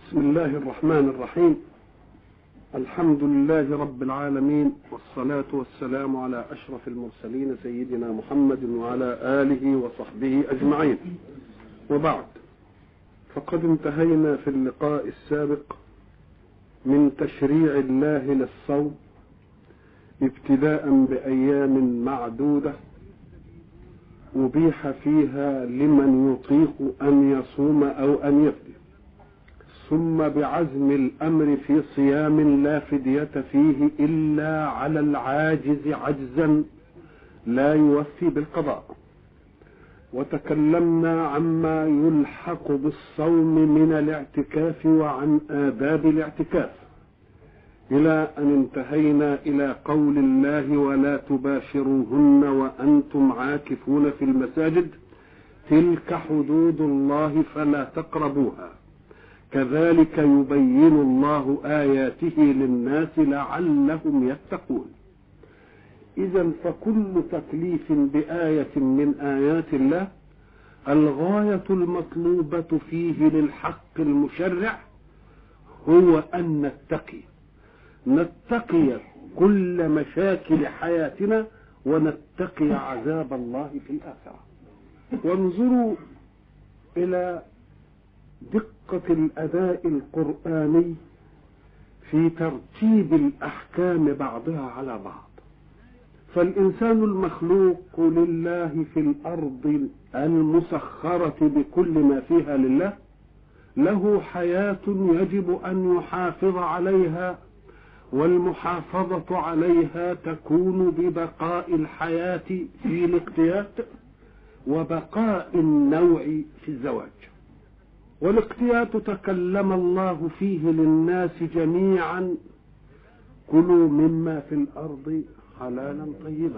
بسم الله الرحمن الرحيم الحمد لله رب العالمين والصلاة والسلام على أشرف المرسلين سيدنا محمد وعلى آله وصحبه أجمعين وبعد فقد انتهينا في اللقاء السابق من تشريع الله للصوم ابتداء بأيام معدودة أبيح فيها لمن يطيق أن يصوم أو أن يفدي ثم بعزم الأمر في صيام لا فدية فيه إلا على العاجز عجزا لا يوفي بالقضاء وتكلمنا عما يلحق بالصوم من الاعتكاف وعن آداب الاعتكاف إلى أن انتهينا إلى قول الله ولا تباشروهن وأنتم عاكفون في المساجد تلك حدود الله فلا تقربوها كذلك يبين الله آياته للناس لعلهم يتقون إذا فكل تكليف بآية من آيات الله الغاية المطلوبة فيه للحق المشرع هو أن نتقي نتقي كل مشاكل حياتنا ونتقي عذاب الله في الآخرة وانظروا إلى دقة الأداء القرآني في ترتيب الأحكام بعضها على بعض فالإنسان المخلوق لله في الأرض المسخرة بكل ما فيها لله له حياة يجب أن يحافظ عليها والمحافظة عليها تكون ببقاء الحياة في الاقتيات وبقاء النوع في الزواج والاقتيات تكلم الله فيه للناس جميعا كلوا مما في الأرض حلالا طيبا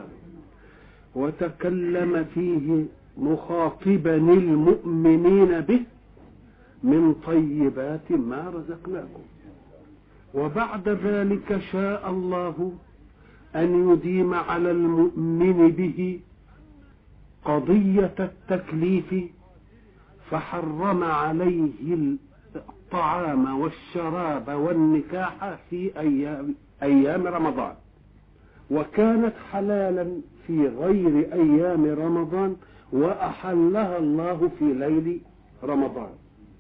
وتكلم فيه مخاطبا المؤمنين به من طيبات ما رزقناكم وبعد ذلك شاء الله أن يديم على المؤمن به قضية التكليف فحرم عليه الطعام والشراب والنكاح في أيام, أيام رمضان وكانت حلالا في غير أيام رمضان وأحلها الله في ليل رمضان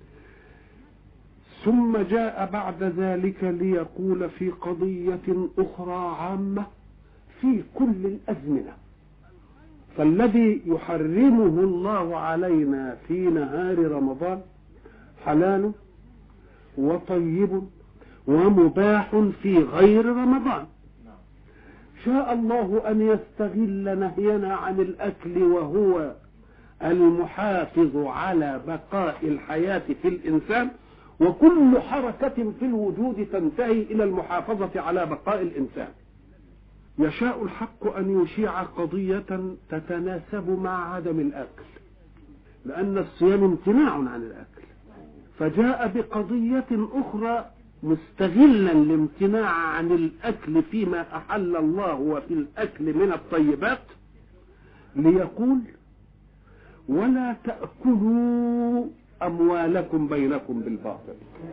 ثم جاء بعد ذلك ليقول في قضية أخرى عامة في كل الأزمنة فالذي يحرمه الله علينا في نهار رمضان حلال وطيب ومباح في غير رمضان شاء الله أن يستغل نهينا عن الأكل وهو المحافظ على بقاء الحياة في الإنسان وكل حركة في الوجود تنتهي إلى المحافظة على بقاء الإنسان يشاء الحق أن يشيع قضية تتناسب مع عدم الأكل لأن الصيام امتناع عن الأكل فجاء بقضية أخرى مستغلا الامتناع عن الأكل فيما أحل الله وفي الأكل من الطيبات ليقول ولا تأكلوا أموالكم بينكم بالباطل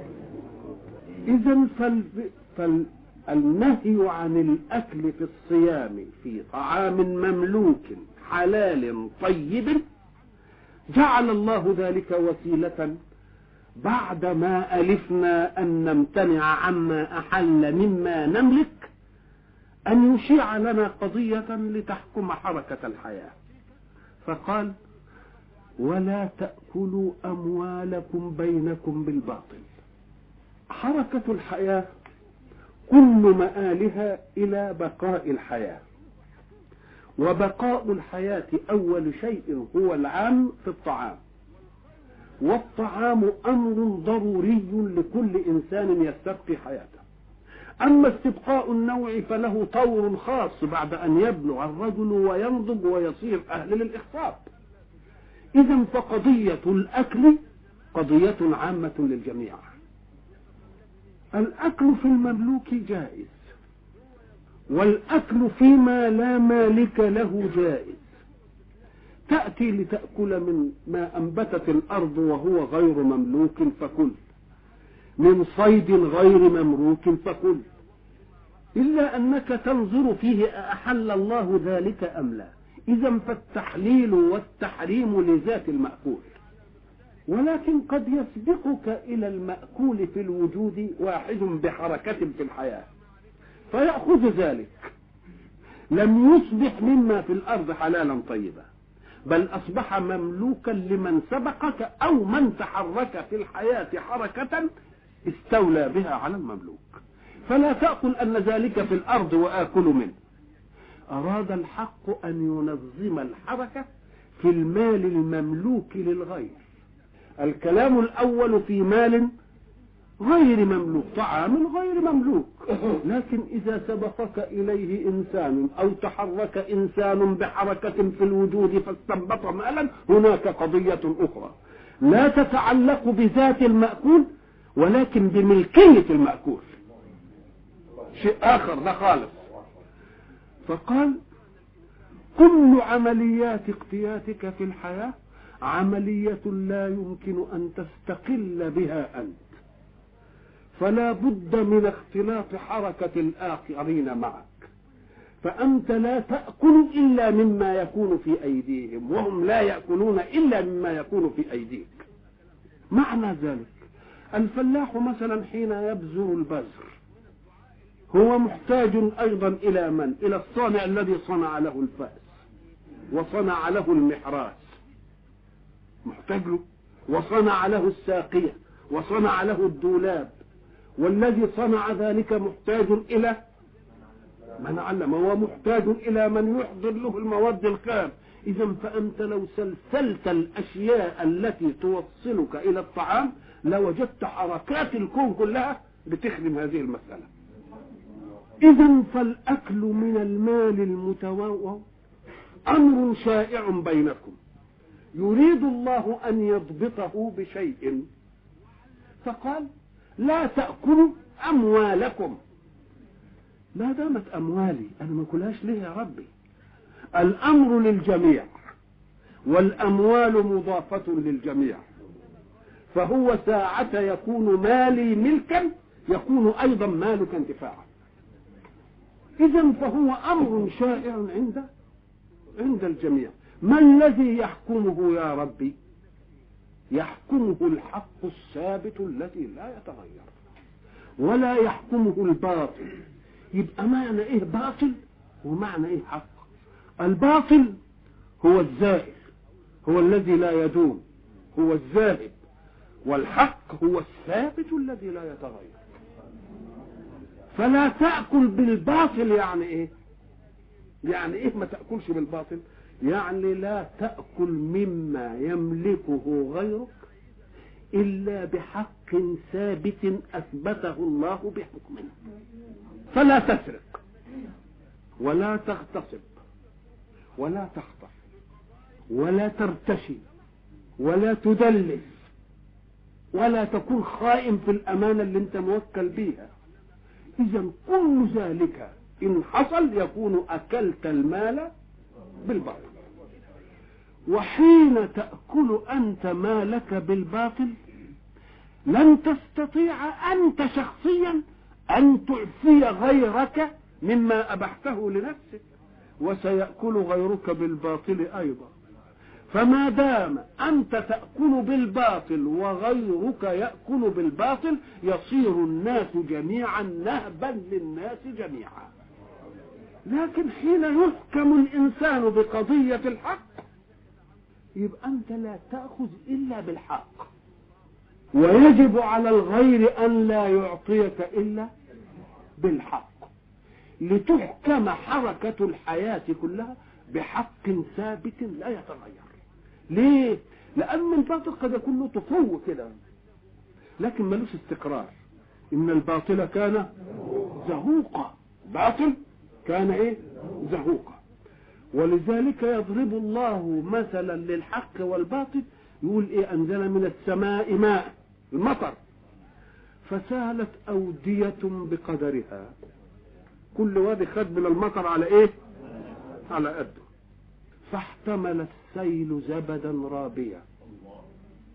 إذا فال... فال... النهي عن الأكل في الصيام في طعام مملوك حلال طيب جعل الله ذلك وسيلة بعدما ألفنا أن نمتنع عما أحل مما نملك أن يشيع لنا قضية لتحكم حركة الحياة فقال ولا تأكلوا أموالكم بينكم بالباطل حركة الحياة كل مآلها إلى بقاء الحياة وبقاء الحياة أول شيء هو العام في الطعام والطعام أمر ضروري لكل إنسان يستبقي حياته أما استبقاء النوع فله طور خاص بعد أن يبلغ الرجل وينضج ويصير أهل للإخصاب إذا فقضية الأكل قضية عامة للجميع الأكل في المملوك جائز والأكل فيما لا مالك له جائز تأتي لتأكل من ما أنبتت الأرض وهو غير مملوك فكل من صيد غير ممروك فكل إلا أنك تنظر فيه أحل الله ذلك أم لا إذا فالتحليل والتحريم لذات المأكول ولكن قد يسبقك إلى المأكول في الوجود واحد بحركة في الحياة فيأخذ ذلك لم يصبح مما في الأرض حلالا طيبا بل أصبح مملوكا لمن سبقك أو من تحرك في الحياة حركة استولى بها على المملوك فلا تأكل أن ذلك في الأرض وآكل منه أراد الحق أن ينظم الحركة في المال المملوك للغير الكلام الأول في مال غير مملوك طعام غير مملوك لكن إذا سبقك إليه إنسان أو تحرك إنسان بحركة في الوجود فاستنبط مالا هناك قضية أخرى لا تتعلق بذات المأكول ولكن بملكية المأكول شيء آخر ده خالص فقال كل عمليات اقتياتك في الحياة عملية لا يمكن أن تستقل بها أنت فلا بد من اختلاط حركة الآخرين معك فأنت لا تأكل إلا مما يكون في أيديهم وهم لا يأكلون إلا مما يكون في أيديك معنى ذلك الفلاح مثلا حين يبذر البذر هو محتاج أيضا إلى من إلى الصانع الذي صنع له الفأس وصنع له المحراس محتاج له وصنع له الساقية وصنع له الدولاب والذي صنع ذلك محتاج إلى من علم هو محتاج إلى من يحضر له المواد الخام إذا فأنت لو سلسلت الأشياء التي توصلك إلى الطعام لوجدت حركات الكون كلها بتخدم هذه المسألة إذا فالأكل من المال المتواضع أمر شائع بينكم يريد الله أن يضبطه بشيء فقال لا تأكلوا أموالكم ما دامت أموالي أنا ما كلهاش ليه يا ربي الأمر للجميع والأموال مضافة للجميع فهو ساعة يكون مالي ملكا يكون أيضا مالك انتفاعا إذا فهو أمر شائع عند عند الجميع ما الذي يحكمه يا ربي يحكمه الحق الثابت الذي لا يتغير ولا يحكمه الباطل يبقى معنى ايه باطل ومعنى ايه حق الباطل هو الزائل هو الذي لا يدوم هو الذاهب والحق هو الثابت الذي لا يتغير فلا تأكل بالباطل يعني ايه يعني ايه ما تأكلش بالباطل يعني لا تأكل مما يملكه غيرك إلا بحق ثابت أثبته الله بحكمه فلا تسرق ولا تغتصب ولا تخطف ولا ترتشي ولا تدلس ولا تكون خائن في الأمانة اللي انت موكل بيها إذا كل ذلك إن حصل يكون أكلت المال بالباطل وحين تأكل أنت مالك بالباطل لن تستطيع أنت شخصيا أن تعفي غيرك مما أبحته لنفسك وسيأكل غيرك بالباطل أيضا فما دام أنت تأكل بالباطل وغيرك يأكل بالباطل يصير الناس جميعا نهبا للناس جميعا لكن حين يحكم الإنسان بقضية الحق يبقى أنت لا تأخذ إلا بالحق ويجب على الغير أن لا يعطيك إلا بالحق لتحكم حركة الحياة كلها بحق ثابت لا يتغير ليه؟ لأن الباطل قد يكون له طفو كده لكن ملوش استقرار إن الباطل كان زهوقا باطل كان إيه؟ زهوقا ولذلك يضرب الله مثلا للحق والباطل يقول إيه أنزل من السماء ماء المطر فسالت أودية بقدرها كل وادي خد من المطر على إيه؟ على قده فاحتمل السيل زبدا رابيا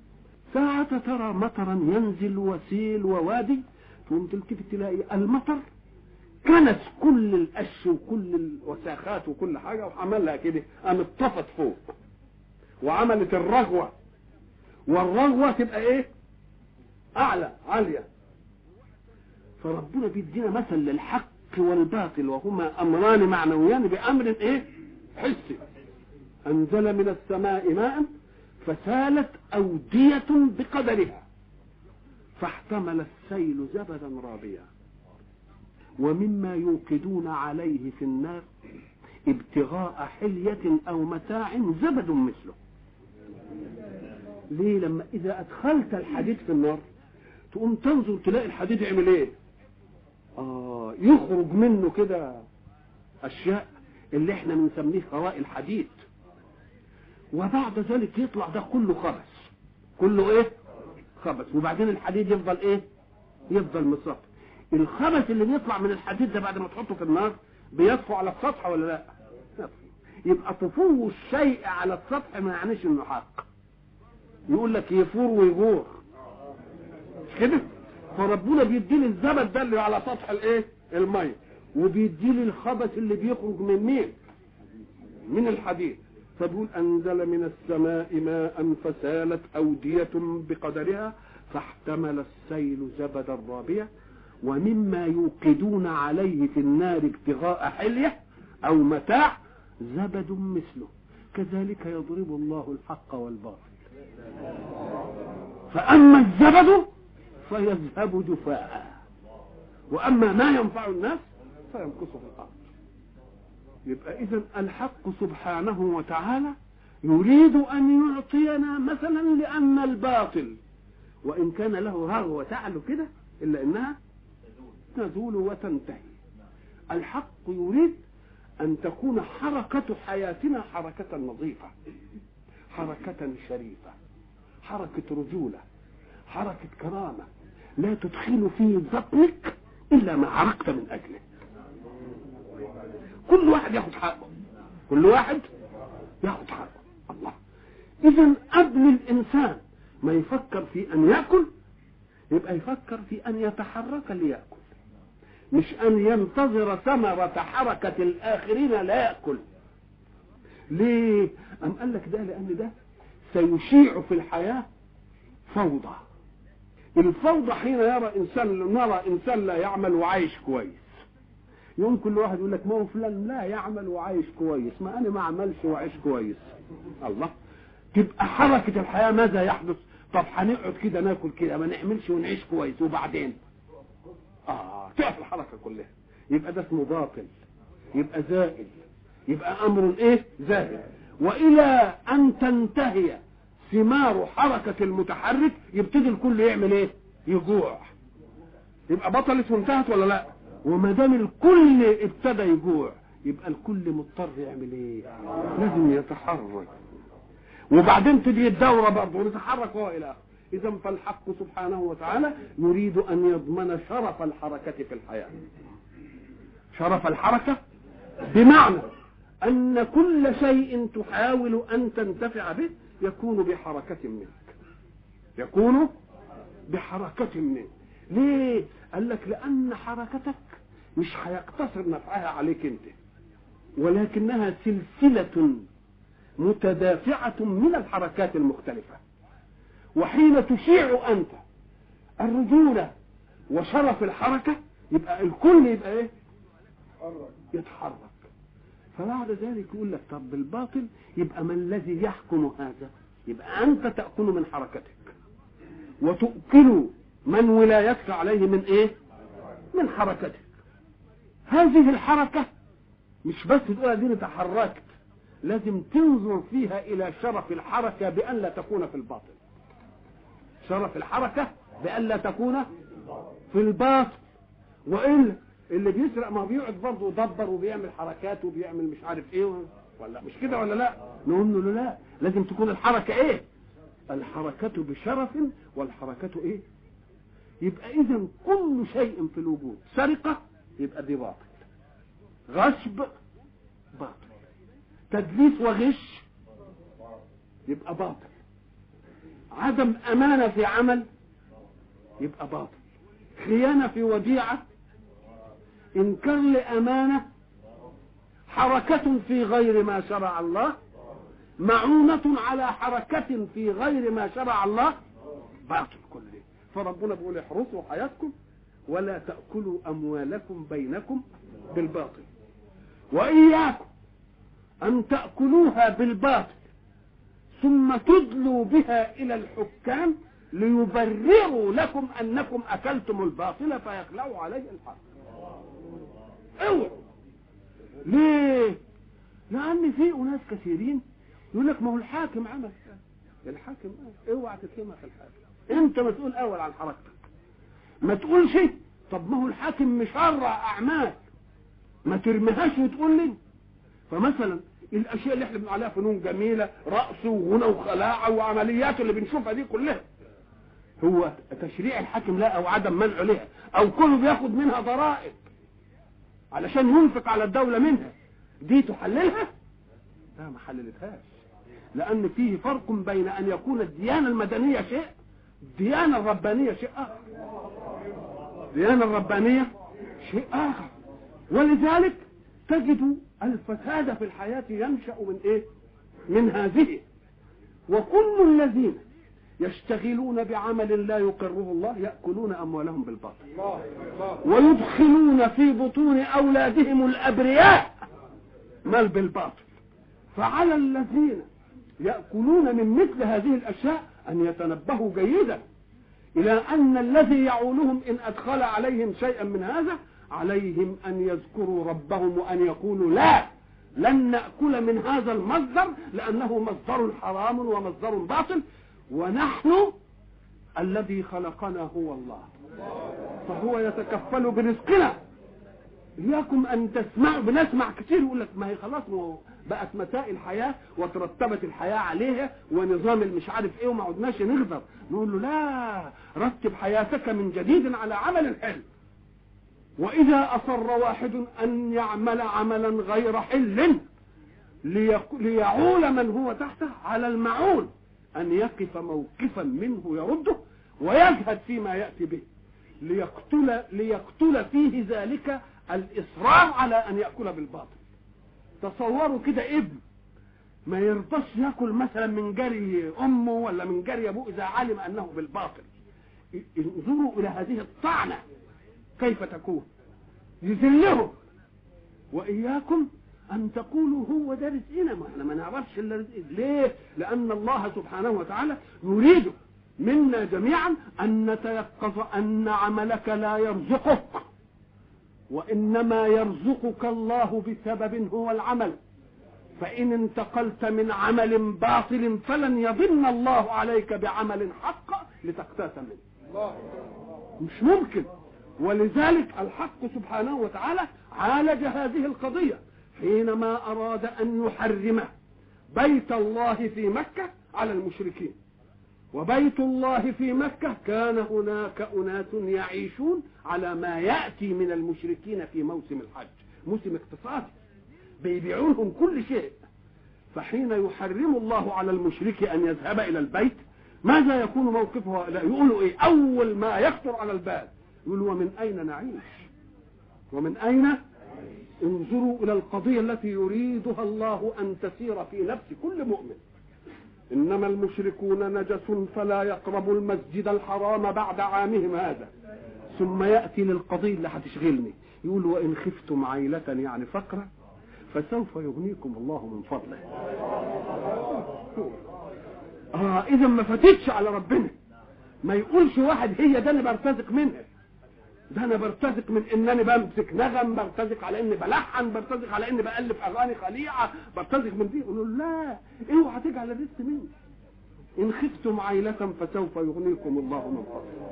ساعة ترى مطرا ينزل وسيل ووادي تقوم تلتفت تلاقي المطر كنس كل القش وكل الوساخات وكل حاجة وعملها كده قام اتطفت فوق وعملت الرغوة والرغوة تبقى ايه اعلى عالية فربنا بيدينا مثل للحق والباطل وهما امران معنويان بامر ايه حسي انزل من السماء ماء فسالت اودية بقدرها فاحتمل السيل زبدا رابيا ومما يوقدون عليه في النار ابتغاء حلية او متاع زبد مثله ليه لما اذا ادخلت الحديد في النار تقوم تنظر تلاقي الحديد يعمل ايه اه يخرج منه كده اشياء اللي احنا بنسميه خواء الحديد وبعد ذلك يطلع ده كله خبث كله ايه خبث وبعدين الحديد يفضل ايه يفضل مصفى الخبث اللي بيطلع من الحديد ده بعد ما تحطه في النار بيطفو على السطح ولا لا يبقى طفو الشيء على السطح ما يعنيش انه حق يقول لك يفور ويغور كده فربنا بيديني الزبد ده اللي على سطح الايه الميه وبيديني الخبث اللي بيخرج من مين من الحديد فبيقول انزل من السماء ماء فسالت اوديه بقدرها فاحتمل السيل زبدا رابيا ومما يوقدون عليه في النار ابتغاء حليه او متاع زبد مثله كذلك يضرب الله الحق والباطل فاما الزبد فيذهب جفاء واما ما ينفع الناس فيمكث في الارض يبقى اذا الحق سبحانه وتعالى يريد ان يعطينا مثلا لان الباطل وان كان له رغوه تعلو كده الا انها تزول وتنتهي الحق يريد ان تكون حركه حياتنا حركه نظيفه حركه شريفه حركه رجوله حركه كرامه لا تدخل في بطنك الا ما عرقت من اجله كل واحد ياخد حقه كل واحد ياخد حقه الله اذا قبل الانسان ما يفكر في ان ياكل يبقى يفكر في ان يتحرك لياكل مش ان ينتظر ثمرة حركة الاخرين لا يأكل ليه ام قال لك ده لان ده سيشيع في الحياة فوضى الفوضى حين يرى انسان نرى انسان لا يعمل وعايش كويس يوم كل واحد يقول لك ما هو فلان لا يعمل وعايش كويس ما انا ما عملش وعايش كويس الله تبقى حركة الحياة ماذا يحدث طب هنقعد كده ناكل كده ما نعملش ونعيش كويس وبعدين اه تقف الحركة كلها يبقى ده اسمه باطل يبقى زائل يبقى امر ايه زائل والى ان تنتهي ثمار حركة المتحرك يبتدي الكل يعمل ايه يجوع يبقى بطلت وانتهت ولا لا وما دام الكل ابتدى يجوع يبقى الكل مضطر يعمل ايه لازم يتحرك وبعدين تجي الدورة برضه ونتحرك هو الى اخره اذا فالحق سبحانه وتعالى يريد ان يضمن شرف الحركة في الحياة شرف الحركة بمعنى ان كل شيء تحاول ان تنتفع به يكون بحركة منك يكون بحركة منك ليه قال لك لان حركتك مش هيقتصر نفعها عليك انت ولكنها سلسلة متدافعة من الحركات المختلفة وحين تشيع انت الرجولة وشرف الحركة يبقى الكل يبقى ايه يتحرك فبعد ذلك يقول لك طب بالباطل يبقى ما الذي يحكم هذا يبقى انت تأكل من حركتك وتؤكل من ولايتك عليه من ايه من حركتك هذه الحركة مش بس تقول اديني تحركت لازم تنظر فيها الى شرف الحركة بان لا تكون في الباطل شرف الحركة بان لا تكون في الباطل والا اللي بيسرق ما بيقعد برضه يدبر وبيعمل حركات وبيعمل مش عارف ايه ولا مش كده ولا لا نقول له لا لازم تكون الحركة ايه الحركة بشرف والحركة ايه يبقى اذا كل شيء في الوجود سرقة يبقى دي باطل غصب باطل تدليس وغش يبقى باطل عدم امانه في عمل يبقى باطل خيانه في وديعه انكار لامانه حركه في غير ما شرع الله معونة على حركة في غير ما شرع الله باطل كل ده فربنا بيقول احرصوا حياتكم ولا تأكلوا أموالكم بينكم بالباطل وإياكم أن تأكلوها بالباطل ثم تدلوا بها إلى الحكام ليبرروا لكم أنكم أكلتم الباطل فيخلعوا عليه الحق اوعوا ليه؟ لأن في أناس كثيرين يقول لك ما هو الحاكم عمل الحاكم اوعى تتهمها في الحاكم انت مسؤول اول عن حركتك ما تقولش طب ما هو الحاكم مشرع اعمال ما ترميهاش وتقول لي فمثلا الاشياء اللي احنا بنقول عليها فنون جميله رقص وغنى وخلاعه وعمليات اللي بنشوفها دي كلها هو تشريع الحاكم لا او عدم منعه لها او كله بياخد منها ضرائب علشان ينفق على الدوله منها دي تحللها لا ما حللتهاش لان فيه فرق بين ان يكون الديانه المدنيه شيء الديانه الربانيه شيء اخر الديانه الربانيه شيء اخر ولذلك تجد الفساد في الحياه ينشا من ايه من هذه وكل الذين يشتغلون بعمل لا يقره الله ياكلون اموالهم بالباطل ويدخلون في بطون اولادهم الابرياء مال بالباطل فعلى الذين يأكلون من مثل هذه الأشياء أن يتنبهوا جيدا إلى أن الذي يعولهم إن أدخل عليهم شيئا من هذا عليهم أن يذكروا ربهم وأن يقولوا لا لن نأكل من هذا المصدر لأنه مصدر حرام ومصدر باطل ونحن الذي خلقنا هو الله فهو يتكفل برزقنا إياكم أن تسمعوا بنسمع كتير يقول لك ما هي خلاص بقت مسائل حياة وترتبت الحياة عليها ونظام المش عارف ايه وما عدناش نغدر نقول له لا رتب حياتك من جديد على عمل حل وإذا أصر واحد أن يعمل عملا غير حل ليعول من هو تحته على المعون أن يقف موقفا منه يرده ويجهد فيما يأتي به ليقتل ليقتل فيه ذلك الإصرار على أن يأكل بالباطل تصوروا كده ابن ما يرضاش ياكل مثلا من جري امه ولا من جري ابوه اذا علم انه بالباطل انظروا الى هذه الطعنه كيف تكون يذلهم واياكم ان تقولوا هو ده رزقنا ما احنا ما نعرفش الا رزق ليه لان الله سبحانه وتعالى يريد منا جميعا ان نتيقظ ان عملك لا يرزقك وانما يرزقك الله بسبب هو العمل فان انتقلت من عمل باطل فلن يضن الله عليك بعمل حق لتقتات منه مش ممكن ولذلك الحق سبحانه وتعالى عالج هذه القضيه حينما اراد ان يحرم بيت الله في مكه على المشركين وبيت الله في مكة كان هناك أناس يعيشون على ما يأتي من المشركين في موسم الحج موسم اقتصادي بيبيعوا لهم كل شيء فحين يحرم الله على المشرك أن يذهب إلى البيت ماذا يكون موقفه يقولوا إيه أول ما يخطر على البال يقولوا ومن أين نعيش ومن أين انظروا إلى القضية التي يريدها الله أن تسير في نفس كل مؤمن إنما المشركون نجس فلا يقربوا المسجد الحرام بعد عامهم هذا ثم يأتي للقضية اللي هتشغلني يقول وإن خفتم عيلة يعني فقرة فسوف يغنيكم الله من فضله آه إذا ما فاتتش على ربنا ما يقولش واحد هي ده اللي برتزق منها ده انا برتزق من انني بمسك نغم برتزق على اني بلحن برتزق على اني بالف اغاني خليعه برتزق من دي يقولوا لا اوعى تجعل الرزق مني ان خفتم عيلة فسوف يغنيكم الله من فضله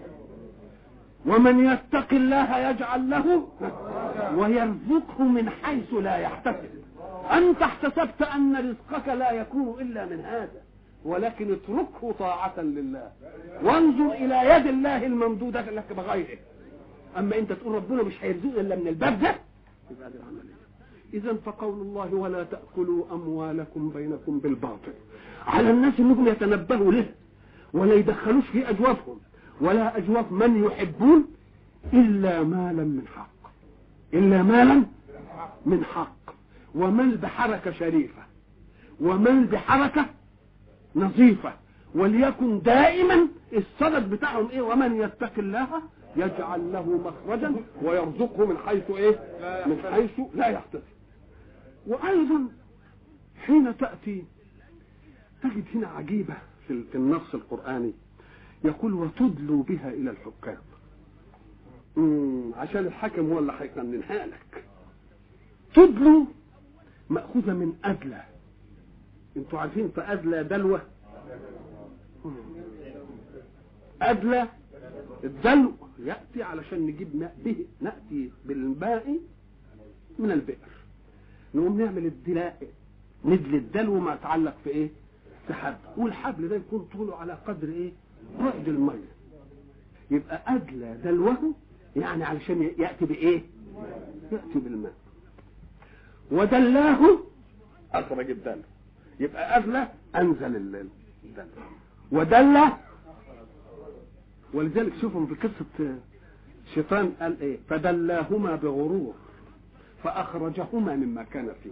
ومن يتق الله يجعل له ويرزقه من حيث لا يحتسب انت احتسبت ان رزقك لا يكون الا من هذا ولكن اتركه طاعة لله وانظر الى يد الله الممدودة لك بغيره اما انت تقول ربنا مش هيرزقنا الا من الباب ده يبقى دي العمليه اذا فقول الله ولا تاكلوا اموالكم بينكم بالباطل على الناس انهم يتنبهوا له ولا يدخلوش في اجوافهم ولا اجواف من يحبون الا مالا من حق الا مالا من حق ومال بحركه شريفه ومال بحركه نظيفه وليكن دائما الصدد بتاعهم ايه ومن يتق الله يجعل له مخرجا ويرزقه من حيث ايه من حيث لا يحتسب وايضا حين تاتي تجد هنا عجيبه في في النص القراني يقول وتدلوا بها الى الحكام مم، عشان الحاكم هو اللي هيقننها لك تدلوا مأخوذة من أدلى انتوا عارفين فأدلى دلوة مم. أدلى الدلو يأتي علشان نجيب ماء به نأتي بالماء من البئر نقوم نعمل الدلاء ندلي الدلو ما يتعلق في ايه في حبل والحبل ده يكون طوله على قدر ايه بعد الميه يبقى ادلى دلوه يعني علشان ياتي بايه ياتي بالماء ودلاه اخرج الدلو يبقى ادلى انزل ال- الدلو ودلى ولذلك شوفوا في قصه الشيطان قال ايه فدلاهما بغرور فاخرجهما مما كان فيه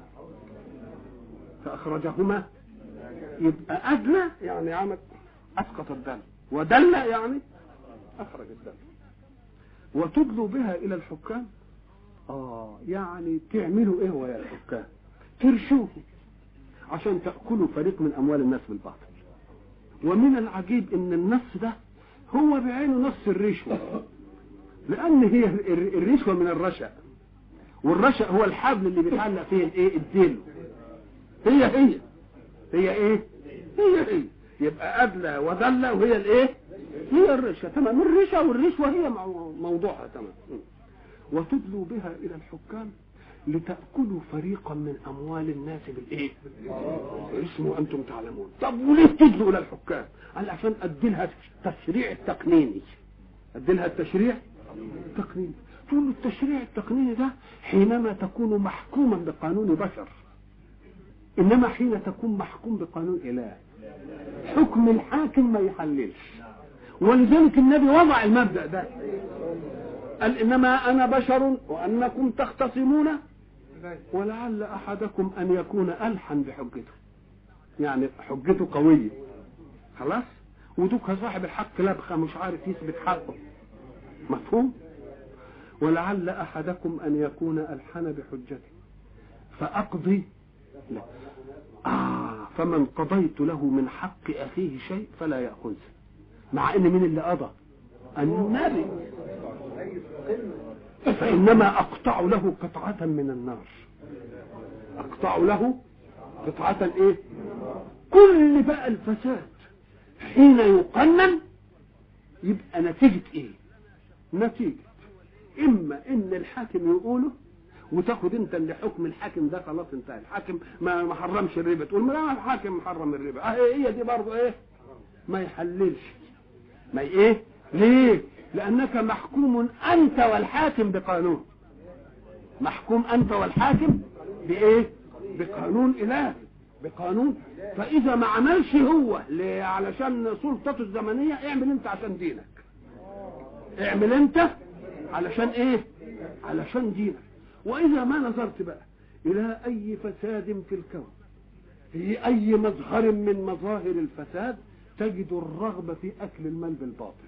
فاخرجهما يبقى ادلى يعني عمل اسقط الدم ودل يعني اخرج الدم وتدلوا بها الى الحكام اه يعني تعملوا ايه ويا الحكام ترشوه عشان تاكلوا فريق من اموال الناس بالباطل ومن العجيب ان النص ده هو بعينه نص الرشوه لان هي الر- الرشوه من الرشا والرشا هو الحبل اللي بيتعلق فيه الايه الديل هي هي هي ايه هي هي يبقى أدلى ودلى وهي الايه هي الرشا تمام الرشا والرشوة هي مو- موضوعها تمام م. وتدلوا بها إلى الحكام لتأكلوا فريقا من أموال الناس بالإيه؟ اسمه أنتم تعلمون طب وليه تدلوا إلى الحكام؟ قال عشان أديلها التشريع التقنيني أديلها التشريع التقنيني تقول له التشريع التقنيني ده حينما تكون محكوما بقانون بشر انما حين تكون محكوم بقانون اله حكم الحاكم ما يحللش ولذلك النبي وضع المبدا ده قال انما انا بشر وانكم تختصمون ولعل احدكم ان يكون الحن بحجته يعني حجته قويه خلاص ودوك صاحب الحق لبخه مش عارف يثبت حقه مفهوم ولعل احدكم ان يكون الحن بحجته فاقضي لا آه فمن قضيت له من حق أخيه شيء فلا يأخذه مع أن من اللي قضى النبي فإنما أقطع له قطعة من النار أقطع له قطعة إيه كل بقى الفساد حين يقنن يبقى نتيجة إيه نتيجة إما إن الحاكم يقوله وتاخد انت اللي حكم الحاكم ده خلاص انتهى الحاكم ما ما حرمش الربا تقول ما الحاكم محرم الربا اه هي دي برضه ايه ما يحللش ما ايه ليه لانك محكوم انت والحاكم بقانون محكوم انت والحاكم بايه بقانون الهي بقانون فاذا ما عملش هو ل- علشان سلطته الزمنيه اعمل انت عشان دينك اعمل انت علشان ايه علشان دينك واذا ما نظرت بقى الى اي فساد في الكون في اي مظهر من مظاهر الفساد تجد الرغبه في اكل المال بالباطل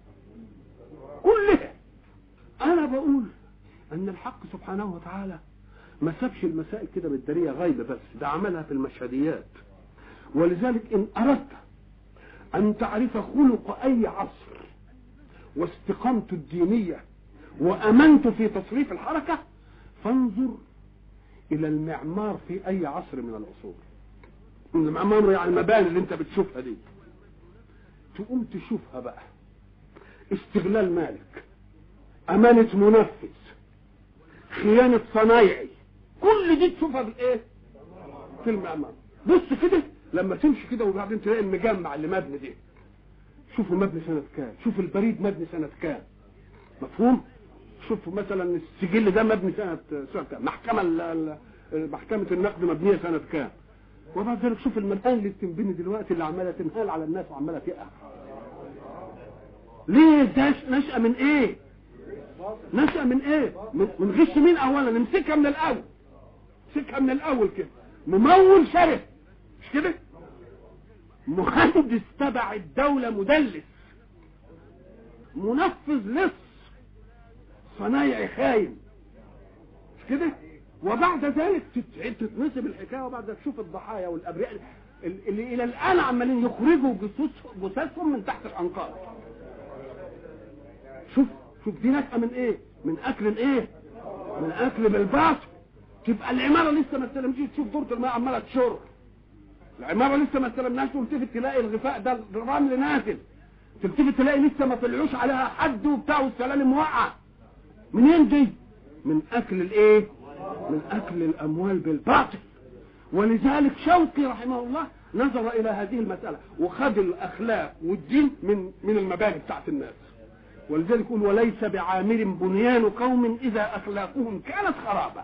كلها انا بقول ان الحق سبحانه وتعالى ما سابش المسائل كده بالداريه غايبه بس ده عملها في المشهديات ولذلك ان اردت ان تعرف خلق اي عصر واستقامته الدينيه وامنت في تصريف الحركه فانظر الى المعمار في اي عصر من العصور المعمار يعني المباني اللي انت بتشوفها دي تقوم تشوفها بقى استغلال مالك امانة منفذ خيانة صنايعي كل دي تشوفها بالايه في المعمار بص كده لما تمشي كده وبعدين تلاقي المجمع اللي مبني ده شوفوا مبني سنة كام شوف البريد مبني سنة كام مفهوم شوف مثلا السجل ده مبني سنة سنة كام محكمة ال- ال- محكمة النقد مبنية سنة كام وبعد ذلك شوف المباني اللي بتنبني دلوقتي اللي عمالة تنهال على الناس وعمالة تقع ليه ده نشأة من ايه نشأة من ايه من من غش مين اولا نمسكها من الاول نمسكها من الاول كده ممول شره مش كده مهندس تبع الدولة مدلس منفذ لص صنايعي خاين مش كده وبعد ذلك تت- تتنسب الحكايه وبعد ذلك تشوف الضحايا والابرياء اللي الى الان عمالين يخرجوا جثث- جثثهم من تحت الانقاض شوف شوف دي نشأة من ايه من اكل الايه من اكل بالباطل تبقى العماره لسه ما استلمتش تشوف دورة الماء عماله تشر العماره لسه ما استلمناش تلتفت تلاقي الغفاء ده الرمل نازل تلتفت تلاقي لسه ما طلعوش عليها حد وبتاع والسلالم واقعه منين دي من اكل الايه من اكل الاموال بالباطل ولذلك شوقي رحمه الله نظر الى هذه المساله وخد الاخلاق والدين من من المباني بتاعت الناس ولذلك يقول وليس بعامر بنيان قوم اذا اخلاقهم كانت خرابه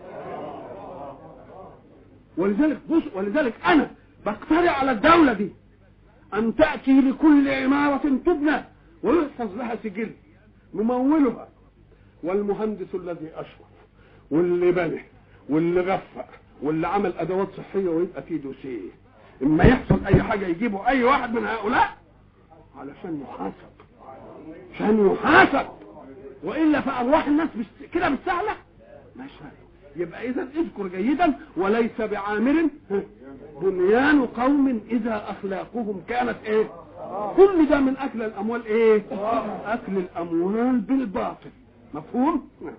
ولذلك بص ولذلك انا بقترح على الدوله دي ان تاتي لكل عماره تبنى ويحفظ لها سجل ممولها والمهندس الذي اشرف واللي بنى واللي غفق واللي عمل ادوات صحيه ويبقى فيه دوسيه اما يحصل اي حاجه يجيبوا اي واحد من هؤلاء علشان يحاسب عشان يحاسب والا فارواح الناس بس كده بالسهله مش يبقى اذا اذكر جيدا وليس بعامر بنيان قوم اذا اخلاقهم كانت ايه كل ده من اكل الاموال ايه اكل الاموال بالباطل مفهوم نعم.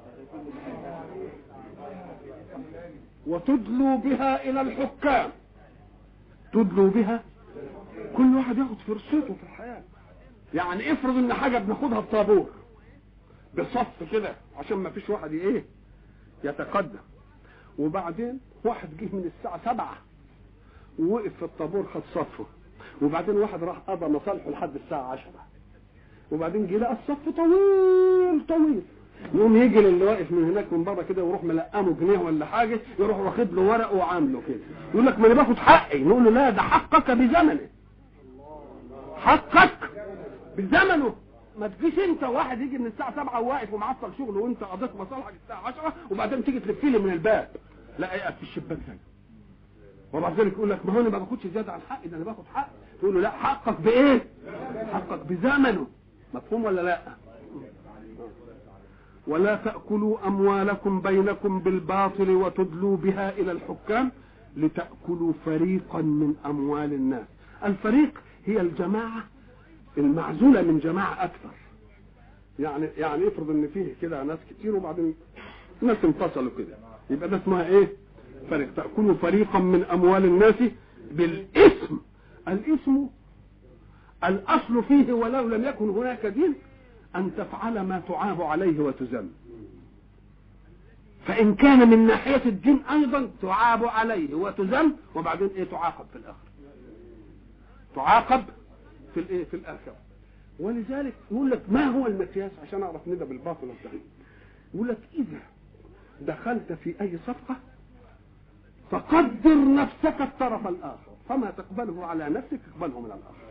وتدلوا بها الى الحكام تدلوا بها كل واحد ياخد فرصته في الحياه يعني افرض ان حاجه بناخدها بطابور بصف كده عشان ما فيش واحد ايه يتقدم وبعدين واحد جه من الساعه سبعة ووقف في الطابور خد صفه وبعدين واحد راح قضى مصالحه لحد الساعه عشرة وبعدين جه لقى الصف طويل طويل يقوم يجي للي واقف من هناك من بره كده ويروح ملقمه جنيه ولا حاجه يروح واخد له ورقه وعامله كده يقول لك ما انا باخد حقي نقول له لا ده حقك بزمنه حقك بزمنه ما تجيش انت واحد يجي من الساعه 7 وواقف ومعطل شغله وانت قضيت مصالحك الساعه 10 وبعدين تيجي تلف لي من الباب لا يقف في الشباك هنا وبعد ذلك يقول لك ما هو انا ما باخدش زياده عن حقي ده انا باخد حق تقول له لا حقك بايه؟ حقك بزمنه مفهوم ولا لا؟ ولا تأكلوا أموالكم بينكم بالباطل وتدلوا بها إلى الحكام لتأكلوا فريقا من أموال الناس الفريق هي الجماعة المعزولة من جماعة أكثر يعني يعني افرض ان فيه كده ناس كتير وبعدين ناس انفصلوا كده يبقى ده اسمها ايه؟ فريق تأكلوا فريقا من أموال الناس بالإثم الإثم الأصل فيه ولو لم يكن هناك دين أن تفعل ما تعاب عليه وتذم فإن كان من ناحية الدين أيضا تعاب عليه وتذم وبعدين إيه تعاقب في الآخر تعاقب في الإيه في الآخرة ولذلك يقول لك ما هو المقياس عشان أعرف ندى بالباطل والصحيح يقول لك إذا دخلت في أي صفقة فقدر نفسك الطرف الآخر فما تقبله على نفسك اقبله من الآخر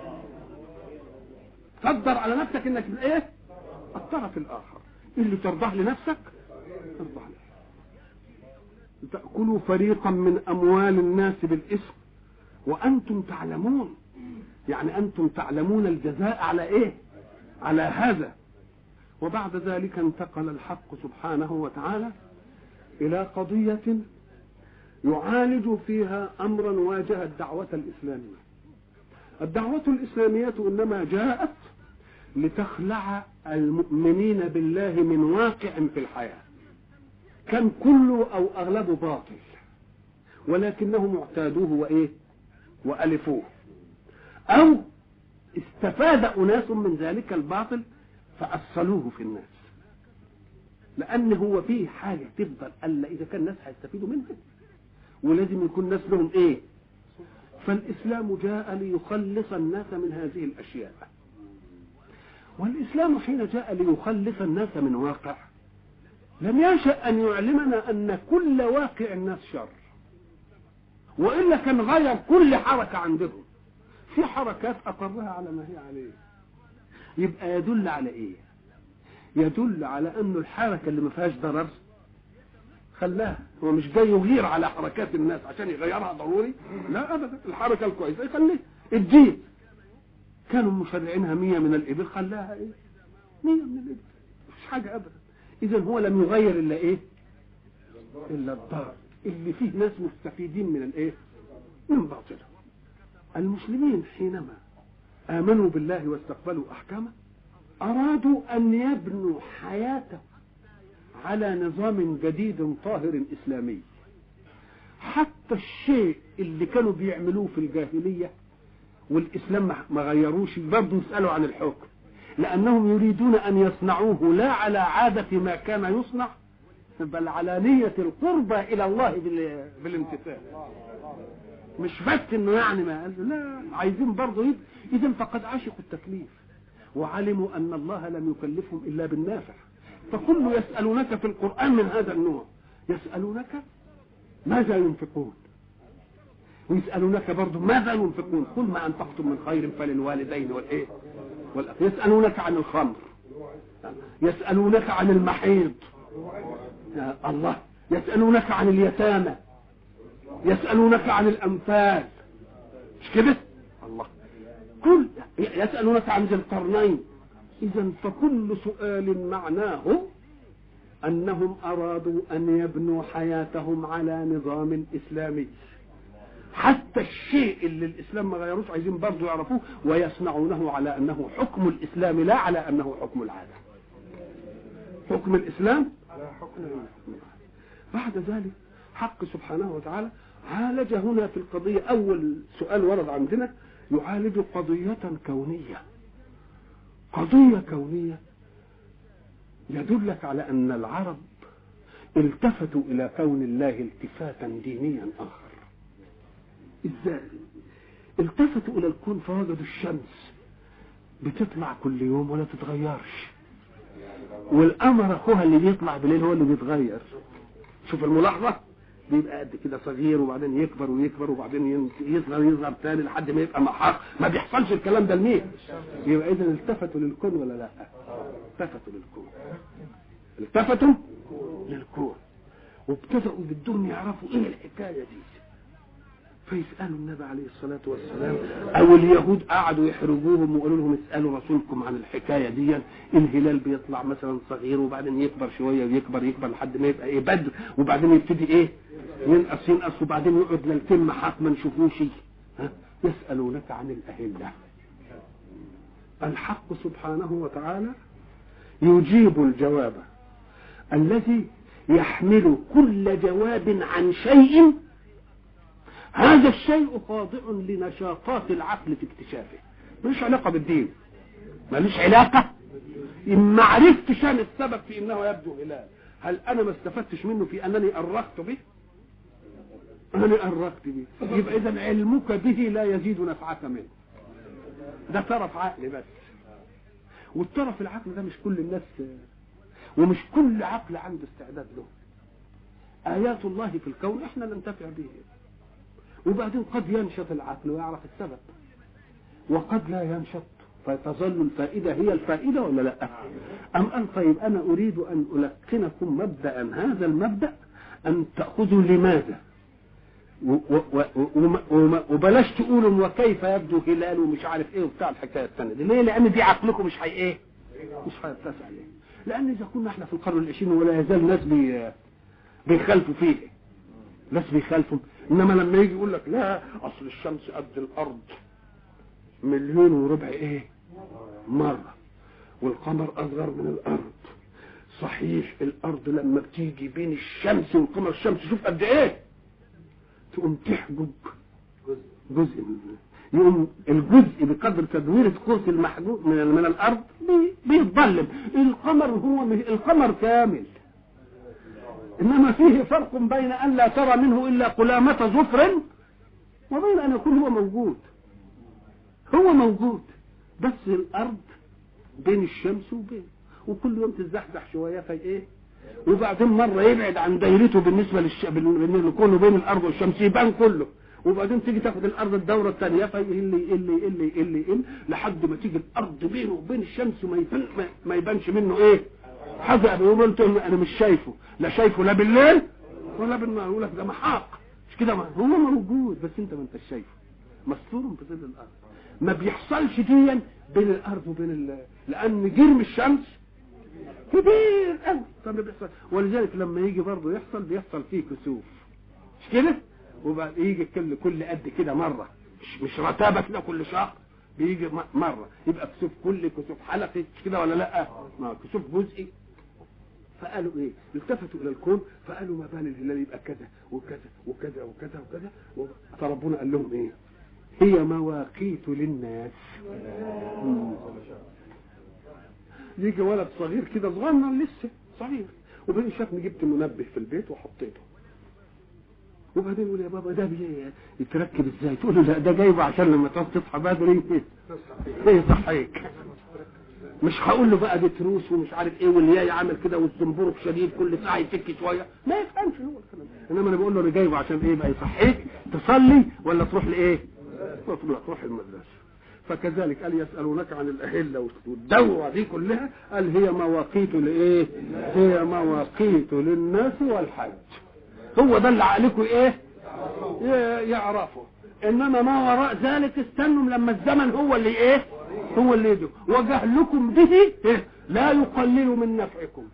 قدر على نفسك انك ايه الطرف الاخر اللي ترضاه لنفسك ارضاه له تأكلوا فريقا من أموال الناس بالإثم وأنتم تعلمون يعني أنتم تعلمون الجزاء على إيه على هذا وبعد ذلك انتقل الحق سبحانه وتعالى إلى قضية يعالج فيها أمرا واجه الدعوة الإسلامية الدعوة الإسلامية إنما جاءت لتخلع المؤمنين بالله من واقع في الحياة كان كله أو أغلبه باطل ولكنهم اعتادوه وإيه وألفوه أو استفاد أناس من ذلك الباطل فأصلوه في الناس لأن هو فيه حاجة تفضل ألا إذا كان الناس هيستفيدوا منها ولازم يكون الناس لهم إيه فالإسلام جاء ليخلص الناس من هذه الأشياء والإسلام حين جاء ليخلص الناس من واقع لم يشأ أن يعلمنا أن كل واقع الناس شر وإلا كان غير كل حركة عندهم في حركات أقرها على ما هي عليه يبقى يدل على ايه يدل على انه الحركه اللي ما فيهاش ضرر خلاها هو مش جاي يغير على حركات الناس عشان يغيرها ضروري لا ابدا الحركه الكويسه يخليها الدين كانوا مشرعينها مية من الإبل خلاها إيه مية من الإبل مفيش حاجة أبدا إذا هو لم يغير إلا إيه إلا الضرر اللي فيه ناس مستفيدين من الإيه من باطله المسلمين حينما آمنوا بالله واستقبلوا أحكامه أرادوا أن يبنوا حياته على نظام جديد طاهر إسلامي حتى الشيء اللي كانوا بيعملوه في الجاهلية والإسلام ما غيروش برضه يسألوا عن الحكم لأنهم يريدون أن يصنعوه لا على عادة ما كان يصنع بل على نية القربة إلى الله بالامتثال مش بس انه يعني ما قال لا عايزين برضه يبقى اذا فقد عشقوا التكليف وعلموا ان الله لم يكلفهم الا بالنافع فكل يسالونك في القران من هذا النوع يسالونك ماذا ينفقون ويسالونك برضه ماذا ينفقون قل ما انفقتم من خير فللوالدين والايه والأخ. يسالونك عن الخمر يسالونك عن المحيض يا الله يسالونك عن اليتامى يسألونك عن الأنفال مش كده الله كل يسألونك عن ذي القرنين إذا فكل سؤال معناه أنهم أرادوا أن يبنوا حياتهم على نظام إسلامي حتى الشيء اللي الإسلام ما غيروش عايزين برضه يعرفوه ويصنعونه على أنه حكم الإسلام لا على أنه حكم العادة حكم الإسلام على حكم بعد ذلك حق سبحانه وتعالى عالج هنا في القضية أول سؤال ورد عندنا يعالج قضية كونية قضية كونية يدلك على أن العرب التفتوا إلى كون الله التفاتا دينيا آخر إزاي التفتوا إلى الكون فوجدوا الشمس بتطلع كل يوم ولا تتغيرش والقمر أخوها اللي بيطلع بالليل هو اللي بيتغير شوف الملاحظة بيبقى قد كده صغير وبعدين يكبر ويكبر وبعدين يصغر يصغر تاني لحد ما يبقى محاق ما بيحصلش الكلام ده لمين يبقى اذا التفتوا للكون ولا لا التفتوا للكون التفتوا للكون وابتدأوا بدهم يعرفوا ايه الحكايه دي فيسألوا النبي عليه الصلاة والسلام أو اليهود قعدوا يحرجوهم ويقولوا لهم اسألوا رسولكم عن الحكاية دي الهلال بيطلع مثلا صغير وبعدين يكبر شوية ويكبر يكبر لحد ما يبقى ايه بدر وبعدين يبتدي ايه ينقص ينقص وبعدين يقعد ليلتين محاط ما نشوفوش ها يسألونك عن الأهلة الحق سبحانه وتعالى يجيب الجواب الذي يحمل كل جواب عن شيء هذا الشيء خاضع لنشاطات العقل في اكتشافه ملوش علاقه بالدين ملوش علاقه ان ما عرفتش انا السبب في انه يبدو هلال هل انا ما استفدتش منه في انني ارخت به انا ارخت به يبقى اذا علمك به لا يزيد نفعك منه ده طرف عقل بس والطرف العقل ده مش كل الناس ومش كل عقل عنده استعداد له ايات الله في الكون احنا ننتفع به وبعدين قد ينشط العقل ويعرف السبب وقد لا ينشط فتظل الفائدة هي الفائدة ولا لا أم أن طيب أنا أريد أن ألقنكم مبدأ هذا المبدأ أن تأخذوا لماذا وبلاش تقولوا وكيف يبدو هلال ومش عارف ايه وبتاع الحكايه الثانيه دي ليه؟ لان دي عقلكم مش هي ايه؟ مش هيتسع عليه لان اذا كنا احنا في القرن العشرين ولا يزال ناس بي بيخالفوا فيه ناس بيخالفوا انما لما يجي يقول لك لا اصل الشمس قد الارض مليون وربع ايه مره والقمر اصغر من الارض صحيح الارض لما بتيجي بين الشمس والقمر الشمس شوف قد ايه تقوم تحجب جزء من يقوم الجزء بقدر تدوير قوس المحجوب من, من الارض بيتظلم القمر هو القمر كامل انما فيه فرق بين ان لا ترى منه الا قلامة ظفر وبين ان يكون هو موجود هو موجود بس الارض بين الشمس وبين وكل يوم تزحزح شويه في ايه وبعدين مره يبعد عن دايرته بالنسبه للش... بالنسبه لكونه بين الارض والشمس يبان كله وبعدين تيجي تاخد الارض الدوره الثانيه فيقل يقل يقل يقل يقل لحد ما تيجي الارض بينه وبين الشمس ما يبان ما يبانش منه ايه حاجه بيقول انت انا مش شايفه لا شايفه لا بالليل ولا بالنهار يقول لك ده محاق مش كده ما هو موجود بس انت ما انتش شايفه مستور في ظل الارض ما بيحصلش ديا بين الارض وبين ال... لان جرم الشمس كبير قوي طب بيحصل ولذلك لما يجي برضه يحصل بيحصل فيه كسوف مش كده وبعد يجي كل كل قد كده مره مش مش رتابه كده كل شهر بيجي مره يبقى كسوف كل كسوف حلقي مش كده ولا لا ما كسوف جزئي فقالوا ايه التفتوا الى الكون فقالوا ما بال الهلال يبقى كذا وكذا وكذا وكذا وكذا فربنا قال لهم ايه هي مواقيت للناس يجي ولد صغير كده صغنن لسه صغير وبعدين شافني جبت منبه في البيت وحطيته وبعدين يقول يا بابا ده يتركب ازاي تقول له لا ده جايبه عشان لما تصحى بدري ايه يصحيك مش هقول له بقى دي تروس ومش عارف ايه والياي عامل كده والزنبرك شديد كل ساعه يفك شويه ما يفهمش هو الكلام انما انا بقول له انا جايبه عشان ايه بقى يصحيك تصلي ولا تروح لايه؟ تروح المدرسه فكذلك قال يسألونك عن الأهلة والدورة دي كلها قال هي مواقيت لإيه هي مواقيت للناس والحج هو ده اللي عليكم إيه يعرفوا إنما ما وراء ذلك استنوا لما الزمن هو اللي إيه هو اللي يدو وجهلكم به إيه؟ لا يقلل من نفعكم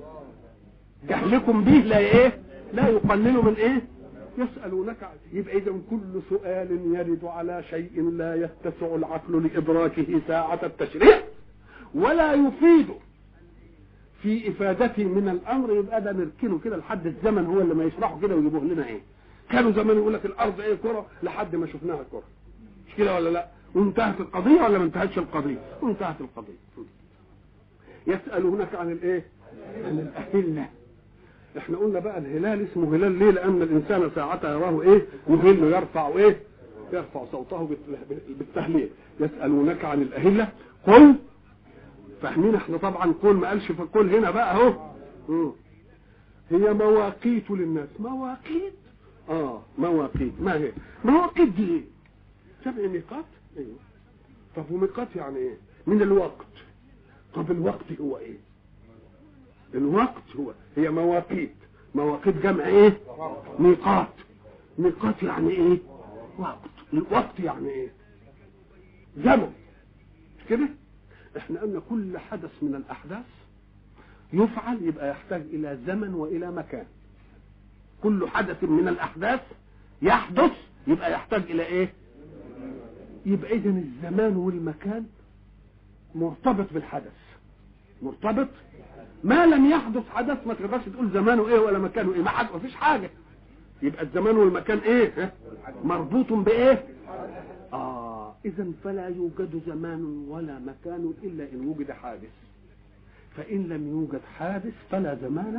جهلكم به لا إيه لا يقلل من إيه يسألونك يبقى إذا كل سؤال يرد على شيء لا يتسع العقل لإدراكه ساعة التشريع ولا يفيد في إفادته من الأمر يبقى ده نركنه كده لحد الزمن هو اللي ما يشرحه كده ويجيبوه لنا إيه كانوا زمان يقول لك الأرض إيه كرة لحد ما شفناها كرة مش كده ولا لا وانتهت القضية ولا ما انتهتش القضية وانتهت القضية يسألونك عن الإيه عن الأهلة احنا قلنا بقى الهلال اسمه هلال ليه لان الانسان ساعتها يراه ايه يهل يرفع ايه يرفع صوته بالتهليل يسالونك عن الاهله قل فاهمين احنا طبعا قل ما قالش فقل هنا بقى اهو هي مواقيت للناس مواقيت اه مواقيت ما هي مواقيت دي ايه سبع ميقات ايوه طب وميقات يعني ايه من الوقت طب الوقت هو ايه الوقت هو هي مواقيت مواقيت جمع ايه ميقات ميقات يعني ايه وقت الوقت يعني ايه زمن مش كده احنا قلنا كل حدث من الاحداث يفعل يبقى يحتاج الى زمن والى مكان كل حدث من الاحداث يحدث يبقى يحتاج الى ايه يبقى اذا الزمان والمكان مرتبط بالحدث مرتبط ما لم يحدث حدث ما تقدرش تقول زمانه ايه ولا مكانه ايه ما حد ما فيش حاجه يبقى الزمان والمكان ايه مربوط بايه اه اذا فلا يوجد زمان ولا مكان الا ان وجد حادث فان لم يوجد حادث فلا زمان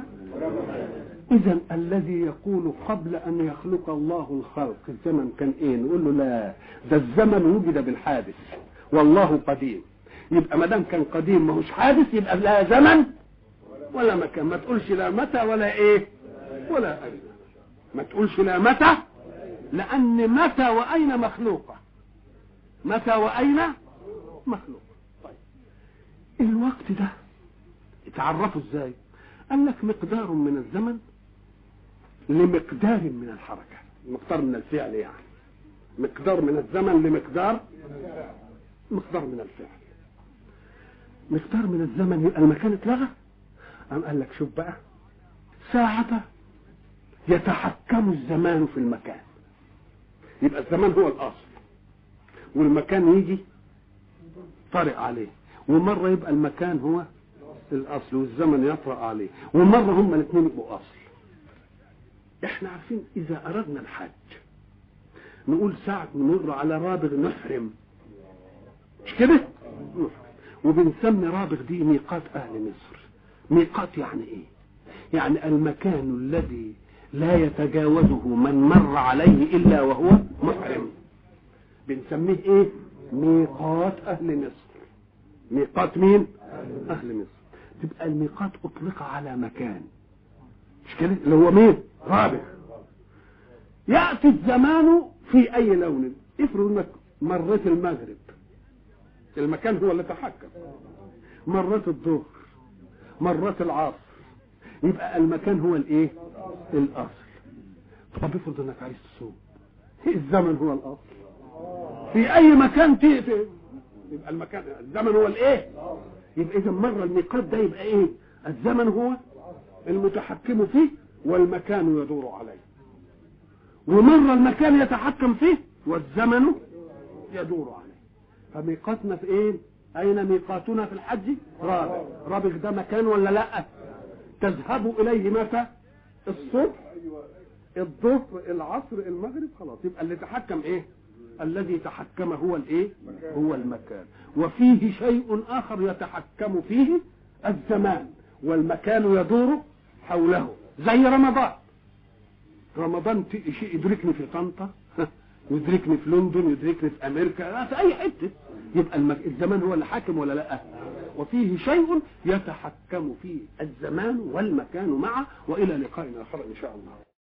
اذا الذي يقول قبل ان يخلق الله الخلق الزمن كان ايه نقول له لا ده الزمن وجد بالحادث والله قديم يبقى ما دام كان قديم ما هوش حادث يبقى لا زمن ولا مكان ما تقولش لا متى ولا ايه ولا اين ما تقولش لا متى لان متى واين مخلوقه متى واين مخلوق طيب الوقت ده اتعرفوا ازاي قال لك مقدار من الزمن لمقدار من الحركه مقدار من الفعل يعني مقدار من الزمن لمقدار مقدار من الفعل مقدار من الزمن يبقى المكان اتلغى قام قال لك شوف بقى ساعة يتحكم الزمان في المكان يبقى الزمان هو الأصل والمكان يجي طارئ عليه ومرة يبقى المكان هو الأصل والزمن يطرأ عليه ومرة هما الاثنين يبقوا أصل احنا عارفين إذا أردنا الحج نقول ساعة نمر على رابغ نحرم مش كده؟ نحرم وبنسمي رابغ دي ميقات أهل مصر ميقات يعني ايه يعني المكان الذي لا يتجاوزه من مر عليه الا وهو محرم بنسميه ايه ميقات اهل مصر ميقات مين اهل مصر تبقى الميقات اطلق على مكان مش كده اللي هو مين رابع يأتي الزمان في أي لون افرض انك مريت المغرب المكان هو اللي تحكم مرات الظهر مرات العصر يبقى المكان هو الايه الاصل طب افرض انك عايز تصوم الزمن هو الاصل في اي مكان تقفل يبقى المكان الزمن هو الايه يبقى اذا مره الميقات ده يبقى ايه الزمن هو المتحكم فيه والمكان يدور عليه ومره المكان يتحكم فيه والزمن يدور عليه فميقاتنا في ايه اين ميقاتنا في الحج رابغ رابغ ده مكان ولا لا تذهب اليه متى الصبح الظهر العصر المغرب خلاص يبقى اللي تحكم ايه الذي تحكم هو الايه هو المكان وفيه شيء اخر يتحكم فيه الزمان والمكان يدور حوله زي رمضان رمضان شيء يدركني في طنطا يدركني في لندن يدركني في امريكا في اي حته يبقى المك... الزمان هو اللي حاكم ولا لا وفيه شيء يتحكم فيه الزمان والمكان معه والى لقاء اخر ان شاء الله